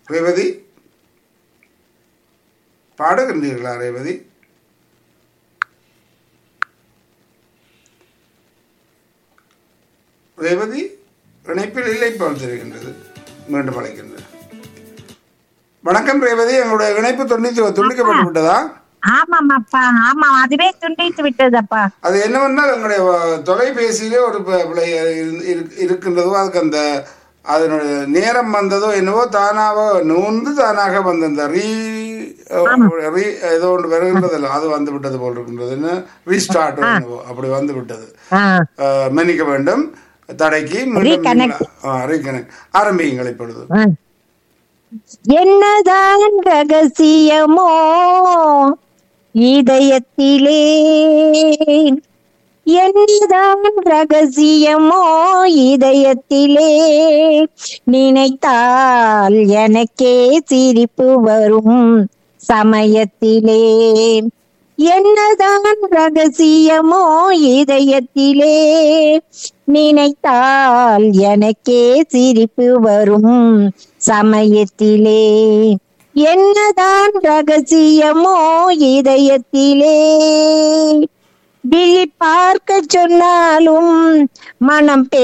ரேவதி பாடுகின்றீர்களா ரேவதி ரேவதி இணைப்பில் இல்லை போல் தெரிகின்றது மீண்டும் அழைக்கின்றது வணக்கம் ரேவதி எங்களுடைய இணைப்பு துண்டித்து துண்டிக்கப்பட்டு விட்டதா ஆமாம் அப்பா ஆமா அதுவே துண்டித்து விட்டதப்பா அது என்னவென்றால் எங்களுடைய வ- தொலைபேசியிலே ஒரு ப- பிழை இரு- இரு- இருக்கின்றதோ அதுக்கு அந்த அதனுடைய நேரம் வந்ததோ என்னவோ தானாக நூந்து தானாக வந்த அந்த ரீ ரீ ஏதோ ஒன்று வருகின்றதில்ல அது வந்து விட்டது போல் இருக்கின்றது என்ன ரீஸ்டார்ட் என்னவோ அப்படி வந்து விட்டது ஆ, அஹ், மன்னிக்க வேண்டும் தடைக்கு Reconnect. ரீகனெக்ட் ஆரம்பியுங்கள் இப்பொழுது ஆ. என்னதான் ரகசியமோ இதயத்திலே என்னதான் ரகசியமோ இதயத்திலே நினைத்தால் எனக்கே சிரிப்பு வரும் சமயத்திலே என்னதான் ரகசியமோ இதயத்திலே நினைத்தால் எனக்கே சிரிப்பு வரும் சமயத்திலே என்னதான் ரகசியமோ இதயத்திலே விழி பார்க்க சொன்னாலும் மனம்